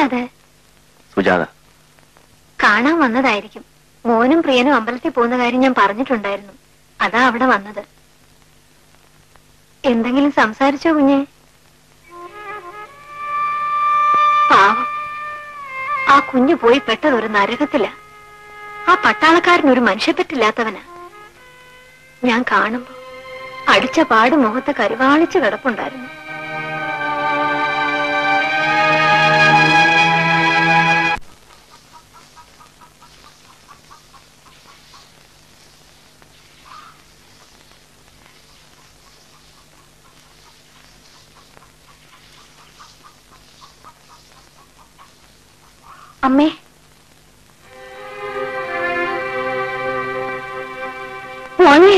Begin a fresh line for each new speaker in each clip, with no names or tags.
ആരാത്
സുജാത
കാണാൻ വന്നതായിരിക്കും മോനും പ്രിയനും അമ്പലത്തിൽ പോകുന്ന കാര്യം ഞാൻ പറഞ്ഞിട്ടുണ്ടായിരുന്നു അതാ അവിടെ വന്നത് എന്തെങ്കിലും സംസാരിച്ചോ കുഞ്ഞെ പാവം ആ കുഞ്ഞു പോയി പെട്ടത് ഒരു നരകത്തില ആ പട്ടാളക്കാരൻ ഒരു മനുഷ്യപ്പറ്റില്ലാത്തവനാ ഞാൻ കാണുമ്പോ അടിച്ച പാട് മുഖത്ത് കരുവാളിച്ച് കിടപ്പുണ്ടായിരുന്നു അമ്മേ മോനെ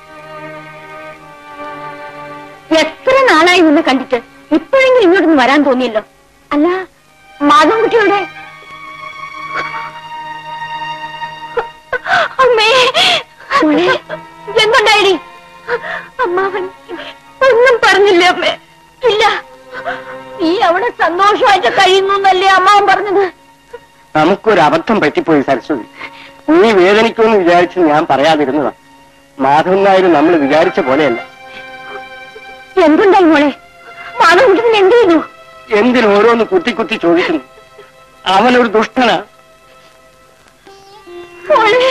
എത്ര നാളായി നിന്ന് കണ്ടിട്ട് ഇപ്പോഴെങ്കിലും ഇങ്ങോട്ടൊന്ന് വരാൻ തോന്നിയല്ലോ അല്ല മാധവൻകുട്ടിയുടെ അമ്മേ മോളെ എന്തുണ്ടായി അമ്മാവൻ ഒന്നും പറഞ്ഞില്ല അമ്മേ ഇല്ല നീ അവിടെ സന്തോഷമായിട്ട് കഴിയുന്നു എന്നല്ലേ അമ്മാവൻ പറഞ്ഞത്
നമുക്കൊരു അബദ്ധം പറ്റിപ്പോയി സരസ്വതി നീ വേദനിക്കുമെന്ന് വിചാരിച്ച് ഞാൻ പറയാതിരുന്നതാ മാധവൻ നായർ നമ്മൾ വിചാരിച്ച പോലെയല്ല
എന്തുണ്ടായി മോളെ മാധവൻകുട്ടൻ എന്ത് ചെയ്തു
എന്തിന് ഓരോന്ന് കുത്തി കുത്തി ചോദിക്കുന്നു അവനൊരു ദുഷ്ടനാ
മോളെ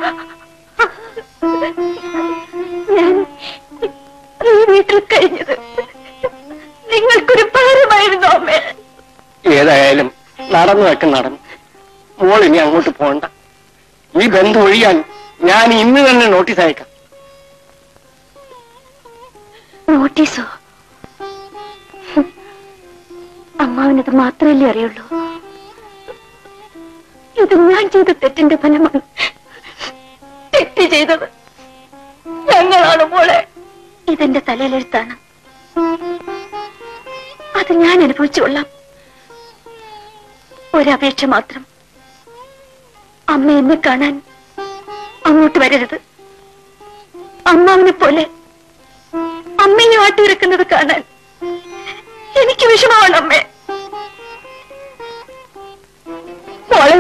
ഞാൻ ഈ വീട്ടിൽ കഴിഞ്ഞത് നിങ്ങൾക്കൊരു ഭാരമായിരുന്നു അമ്മേ
ഏതായാലും നടന്നു വെക്കം നടന്നു മോൾ ഇനി അങ്ങോട്ട് പോകണ്ട ഈ ബന്ധം ഒഴിയാൻ ഞാൻ ഇന്ന് തന്നെ നോട്ടീസ് അയക്കാം
നോട്ടീസോ അമ്മാവിനത് മാത്രമല്ലേ അറിയുള്ളൂ ഇത് ഞാൻ ചെയ്ത തെറ്റിന്റെ ഫലമാണ് തെറ്റ് ചെയ്തത് ഞങ്ങളാണ് മോളെ ഇതെന്റെ തലയിലെഴുത്താണ് അത് ഞാൻ അനുഭവിച്ചു കൊള്ളാം ഒരപേക്ഷ മാത്രം അമ്മ എന്നെ കാണാൻ അങ്ങോട്ട് വരരുത് അമ്മാവിനെ പോലെ അമ്മയെ ആട്ടിയിറക്കുന്നത് കാണാൻ എനിക്ക് വിഷമമാണ് അമ്മേ മോളെ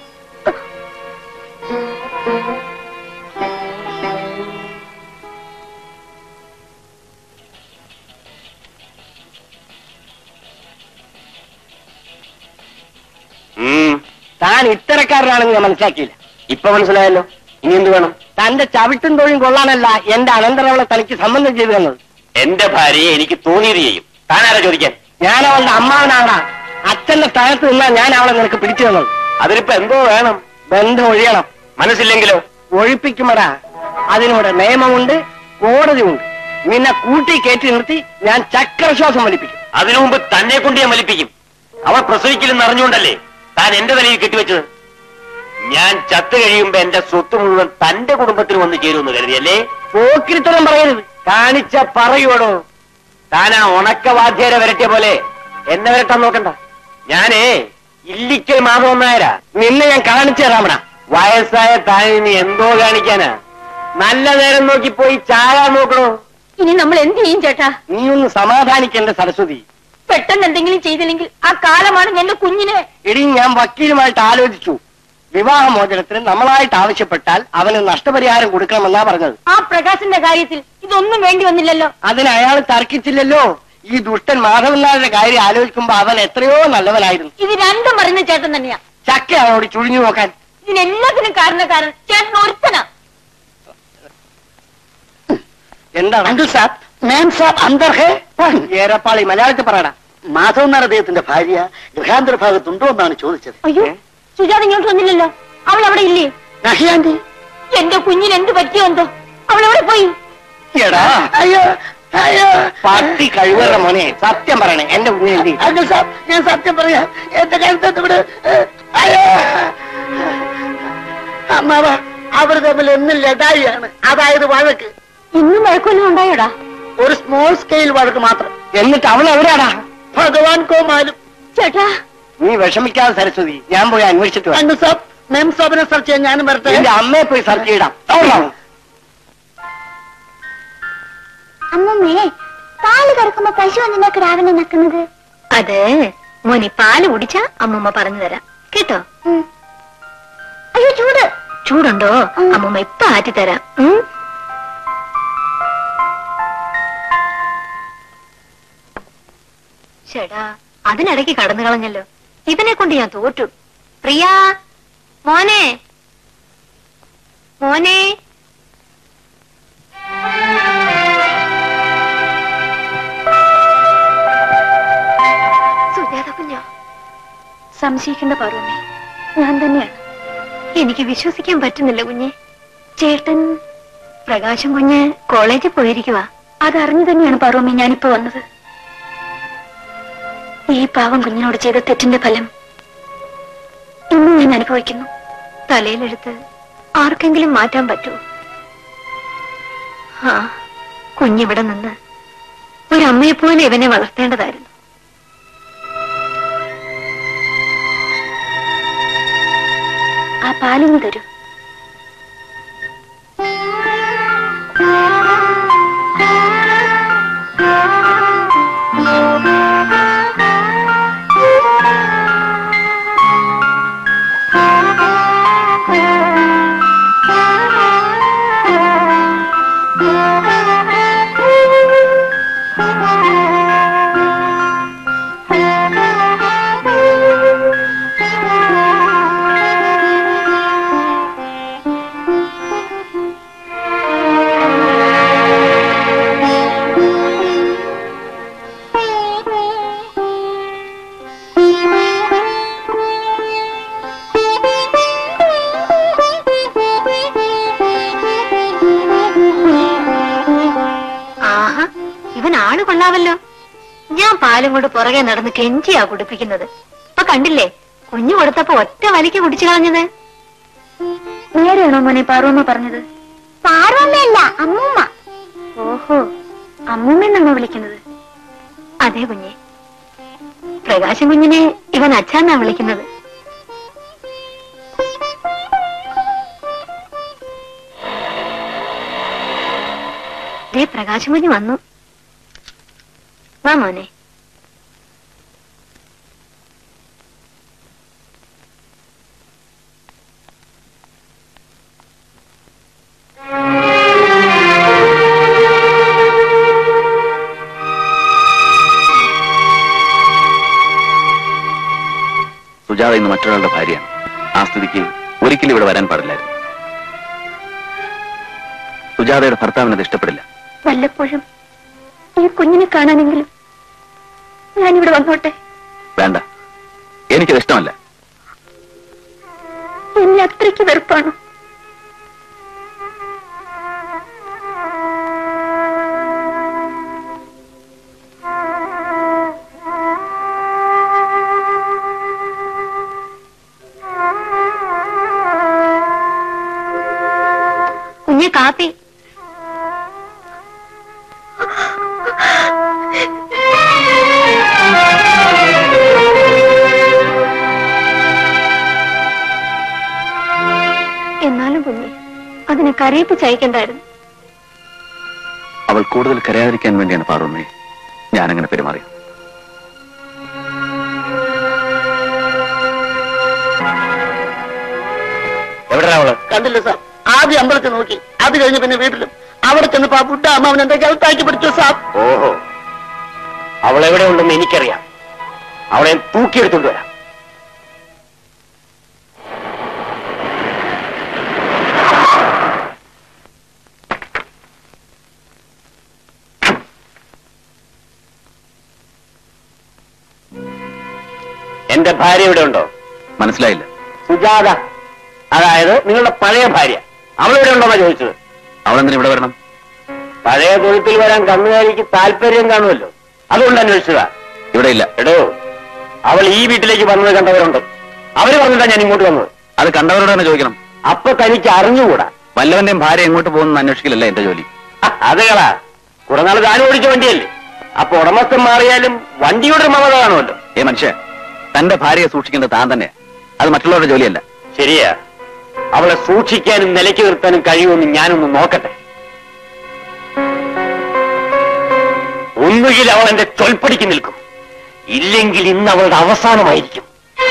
താൻ ഇത്തരക്കാരനാണെന്ന് ഞാൻ മനസ്സിലാക്കിയില്ല ഇപ്പൊ മനസ്സിലായല്ലോ ഇനി എന്ത് വേണം തന്റെ ചവിട്ടും തൊഴിലും കൊള്ളാനല്ല എന്റെ അനന്തരവളെ തനിക്ക് സംബന്ധം ചെയ്തു തന്നത്
എന്റെ ഭാര്യയെ എനിക്ക് തോന്നിയത് ചെയ്യും താനാരാ ചോദിക്കാൻ
ഞാൻ അവളുടെ അമ്മാവനാണ് അച്ഛന്റെ സ്ഥാനത്ത് നിന്നാ ഞാൻ അവളെ നിനക്ക് പിടിച്ചു തന്നത്
അതിനിപ്പോ എന്തോ വേണം
ബന്ധം ഒഴിയണം
മനസ്സില്ലെങ്കിലോ
ഒഴിപ്പിക്കുമടാ അതിനൂടെ നിയമമുണ്ട് കോടതിയുണ്ട് നിന്നെ കൂട്ടി കയറ്റി നിർത്തി ഞാൻ ചക്രശ്വാസം വലിപ്പിക്കും
അതിനു മുമ്പ് തന്നെ കൊണ്ട് ഞാൻ വലിപ്പിക്കും അവൾ പ്രസവിക്കില്ലെന്ന് അറിഞ്ഞുകൊണ്ടല്ലേ താൻ എന്റെ തലയിൽ കെട്ടിവെച്ചത് ഞാൻ ചത്തു കഴിയുമ്പോ എന്റെ സ്വത്ത് മുഴുവൻ തന്റെ കുടുംബത്തിന് വന്ന് ചേരുമെന്ന് കരുതിയല്ലേ
പോക്കിരിത്തരം പറയരുത് കാണിച്ച പറയോടോ
താൻ ആ ഉണക്കവാദ്യരെ വരട്ടിയ പോലെ എന്നെ വരട്ടാൻ നോക്കണ്ട ഞാനേ ഇല്ലിക്കൽ മാധവൻ നായരാ
നിന്നെ ഞാൻ കാണിച്ചു തരാമടാ
വയസ്സായ താൻ ഇനി എന്തോ കാണിക്കാനാ നല്ല നേരം നോക്കി പോയി ചാകാൻ നോക്കണോ
ഇനി നമ്മൾ എന്ത് ചെയ്യും ചേട്ടാ
നീ ഒന്ന് സമാധാനിക്കേണ്ട സരസ്വതി
പെട്ടെന്ന് എന്തെങ്കിലും ചെയ്തില്ലെങ്കിൽ ആ കാലമാണ് എന്റെ കുഞ്ഞിനെ
ഇടി ഞാൻ വക്കീലുമായിട്ട് ആലോചിച്ചു വിവാഹമോചനത്തിന് നമ്മളായിട്ട് ആവശ്യപ്പെട്ടാൽ അവന് നഷ്ടപരിഹാരം കൊടുക്കണമെന്നാ പറഞ്ഞത്
ആ പ്രകാശിന്റെ കാര്യത്തിൽ ഇതൊന്നും വേണ്ടി വന്നില്ലല്ലോ
അതിന് അയാൾ തർക്കിച്ചില്ലല്ലോ ഈ ദുഷ്ടൻ മാധവൻ നായരുടെ കാര്യം ആലോചിക്കുമ്പോ അവൻ എത്രയോ നല്ലവനായിരുന്നു
ഇത് രണ്ടും പറയുന്ന ചേട്ടൻ തന്നെയാ
ചക്ക അവനോട് ചുഴിഞ്ഞു നോക്കാൻ
ഇതിനെല്ലാത്തിനും കാരണക്കാരൻ ചേട്ടൻ ഒരുത്തനാ
എന്താണ് അങ്കിൾ സാബ് മാം സാബ് അന്തർ ഹേ ഏറെപ്പാളി മലയാളത്തിൽ പറയടാ
മാധവൻ നായർ അദ്ദേഹത്തിന്റെ ഭാര്യ ഗൃഹാന്തര ഭാഗത്തുണ്ടോ എന്നാണ് ചോദിച്ചത്
അയ്യോ സുജാത ഇങ്ങോട്ട് വന്നില്ലല്ലോ അവൾ അവിടെ ഇല്ലേ
നഹിയാന്റി
എന്റെ കുഞ്ഞിന് എന്ത് പറ്റിയോ എന്തോ അവൾ എവിടെ പോയി
എടാ
അയ്യോ അയ്യോ
പട്ടി കഴിവറ മോനെ സത്യം പറയണേ എന്റെ കുഞ്ഞിനെ എന്ത് ചെയ്യും?
അങ്കിൾ സാബ് ഞാൻ സത്യം പറയാം എന്റെ കഴുത്തത്ത് ഇവിടെ അയ്യോ അമ്മാവ അവർ തമ്മിൽ എന്നും ലഡായിയാണ് അതായത് വഴക്ക്
ഇന്നും വഴക്കൊന്നും ഉണ്ടായോടാ
ഒരു സ്മോൾ സ്കെയിൽ വഴക്ക് മാത്രം
എന്നിട്ട് അവൾ എവിടെയാടാ
ഭഗവാൻ കോമാലും
ചേട്ടാ
നീ വിഷമിക്കാതെ സരസ്വതി ഞാൻ പോയി അന്വേഷിച്ചിട്ട് വരാം.
അങ്കിൾ സാബ് മെം സാബിനെ സെർച്ച് ചെയ്യാൻ ഞാനും വരട്ടെ
എന്റെ അമ്മയെ പോയി സെർച്ച് ചെയ്യടാം
അമ്മമ്മേ പാല് കറക്കുമ്പോ പശു എന്തിനാ കിടാവിനെ നക്കുന്നത്
അത് മോനി പാല് കുടിച്ചാ അമ്മൂമ്മ പറഞ്ഞു തരാം കേട്ടോ
അയ്യോ ചൂട്
ചൂടുണ്ടോ അമ്മൂമ്മ ഇപ്പൊ ആറ്റി തരാം ഉം? ചേടാ അതിനിടയ്ക്ക് കടന്നു കളഞ്ഞല്ലോ ഇവനെ കൊണ്ട് ഞാൻ തോറ്റു പ്രിയ മോനെ മോനെ സുജാത കുഞ്ഞോ
സംശയിക്കേണ്ട പാർവമ്മേ ഞാൻ തന്നെയാണ്
എനിക്ക് വിശ്വസിക്കാൻ പറ്റുന്നില്ല കുഞ്ഞെ
ചേട്ടൻ
പ്രകാശം കുഞ്ഞ് കോളേജിൽ പോയിരിക്കുവാ
അതറിഞ്ഞു തന്നെയാണ് പാർവമ്മേ ഞാനിപ്പോ വന്നത് ഈ പാവം കുഞ്ഞിനോട് ചെയ്ത തെറ്റിന്റെ ഫലം ഇന്ന് ഞാൻ അനുഭവിക്കുന്നു
തലയിലെടുത്ത് ആർക്കെങ്കിലും മാറ്റാൻ പറ്റുമോ ആ കുഞ്ഞിവിടെ നിന്ന് ഒരമ്മയെ പോലെ ഇവനെ വളർത്തേണ്ടതായിരുന്നു
ആ പാലിന് തരൂ
ആഹാ ഇവൻ ആള് കൊള്ളാവല്ലോ ഞാൻ പാലും കൊണ്ട് പുറകെ നടന്ന് കെഞ്ചിയാ കുടിപ്പിക്കുന്നത് ഇപ്പൊ കണ്ടില്ലേ കുഞ്ഞു കൊടുത്തപ്പോ ഒറ്റ വലിക്ക് കുടിച്ചു കളഞ്ഞത്
നേരെയാണോ മോനെ പാർവമ്മ പറഞ്ഞത് പാർവമ്മയല്ല അമ്മൂമ്മ ഓഹോ അമ്മൂമ്മ വിളിക്കുന്നത്
അതെ കുഞ്ഞെ പ്രകാശം കുഞ്ഞിനെ ഇവൻ അച്ഛാന്നാ വിളിക്കുന്നത് ദേ പ്രകാശം കുഞ്ഞ് വന്നു വാ മോനെ
സുജാത ഇന്ന് മറ്റൊരാളുടെ ഭാര്യയാണ് ആ സ്ഥിതിക്ക് ഒരിക്കലും ഇവിടെ വരാൻ പാടില്ലായിരുന്നു സുജാതയുടെ ഭർത്താവിന് അത് ഇഷ്ടപ്പെടില്ല
വല്ലപ്പോഴും ഈ കുഞ്ഞിനെ കാണാനെങ്കിലും ഞാനിവിടെ വന്നോട്ടെ
വേണ്ട എനിക്കത് ഇഷ്ടമല്ല
എന്നെ അത്രയ്ക്ക് വെറുപ്പാണോ
കുഞ്ഞെ കാപ്പി എന്നാലും കുഞ്ഞെ അതിനെ കരയിപ്പിച്ച് അയക്കണ്ടായിരുന്നു
അവൾ കൂടുതൽ കരയാതിരിക്കാൻ വേണ്ടിയാണ് പാർവമ്മയെ ഞാനങ്ങനെ പെരുമാറിയത്
എവിടെയാ അവള്
കണ്ടില്ല സാർ ആദ്യം അമ്പലത്തിൽ നോക്കി അത് കഴിഞ്ഞ് പിന്നെ വീട്ടിലും അവിടെ ചെന്നപ്പോ ആ ബുദ്ധ അമ്മാവൻ എന്റെ കഴുത്താക്കി പിടിച്ചു സാർ
ഓഹോ അവൾ എവിടെ ഉണ്ടെന്ന് എനിക്കറിയാം അവളെ ഞാൻ തൂക്കിയെടുത്തോണ്ട് വരാം എന്റെ ഭാര്യ ഇവിടെ ഉണ്ടോ
മനസ്സിലായില്ല
സുജാത അതായത് നിങ്ങളുടെ പഴയ ഭാര്യ അവളിവിടെ ഉണ്ടോന്നാ ചോദിച്ചത്
അവളെന്തിനാ ഇവിടെ വരണം
പഴയ തൊഴുത്തിൽ വരാൻ കന്നുകാലിക്ക് താല്പര്യം കാണുമല്ലോ അതുകൊണ്ട് അന്വേഷിച്ചതാ
ഇവിടെ ഇല്ല
എടോ അവൾ ഈ വീട്ടിലേക്ക് വന്നത് കണ്ടവരുണ്ട് അവര് പറഞ്ഞിട്ടാ ഞാൻ ഇങ്ങോട്ട് വന്നത്
അത് കണ്ടവരോട് തന്നെ ചോദിക്കണം
അപ്പൊ തനിക്ക് അറിഞ്ഞുകൂടാ
വല്ലവന്റെയും ഭാര്യ എങ്ങോട്ട് പോകുന്ന അന്വേഷിക്കലല്ല എന്റെ ജോലി
ഹ, അത് കളാ കുറെ നാൾ താനും ഓടിച്ച വണ്ടിയല്ലേ അപ്പൊ ഉടമസ്ഥൻ മാറിയാലും വണ്ടിയുടെ ഒരു മമത കാണുമല്ലോ
ഏ മനുഷ്യ തന്റെ ഭാര്യയെ സൂക്ഷിക്കേണ്ടത് താൻ തന്നെ അത് മറ്റുള്ളവരുടെ ജോലിയല്ല
ശരിയാ അവളെ സൂക്ഷിക്കാനും നിലയ്ക്ക് നിർത്താനും കഴിയുമെന്ന് ഞാനൊന്ന് നോക്കട്ടെ ഒന്നുകിൽ അവൾ എന്റെ ചൊൽപ്പടിക്ക് നിൽക്കും ഇല്ലെങ്കിൽ ഇന്ന് അവളുടെ അവസാനമായിരിക്കും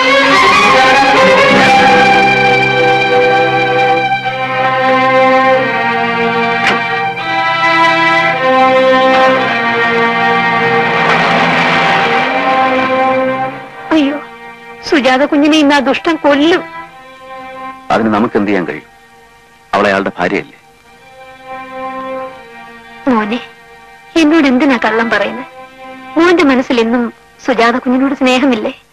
അയ്യോ സുജാത കുഞ്ഞിനെ ഇന്ന് ആ ദുഷ്ടം കൊല്ലും
അതിന് നമുക്ക് എന്ത് ചെയ്യാൻ കഴിയും അവളെ അയാളുടെ ഭാര്യയല്ലേ
മോനെ എന്നോട് എന്തിനാ കള്ളം പറയുന്നത് മോന്റെ മനസ്സിൽ എന്നും സുജാത കുഞ്ഞിനോട് സ്നേഹമില്ലേ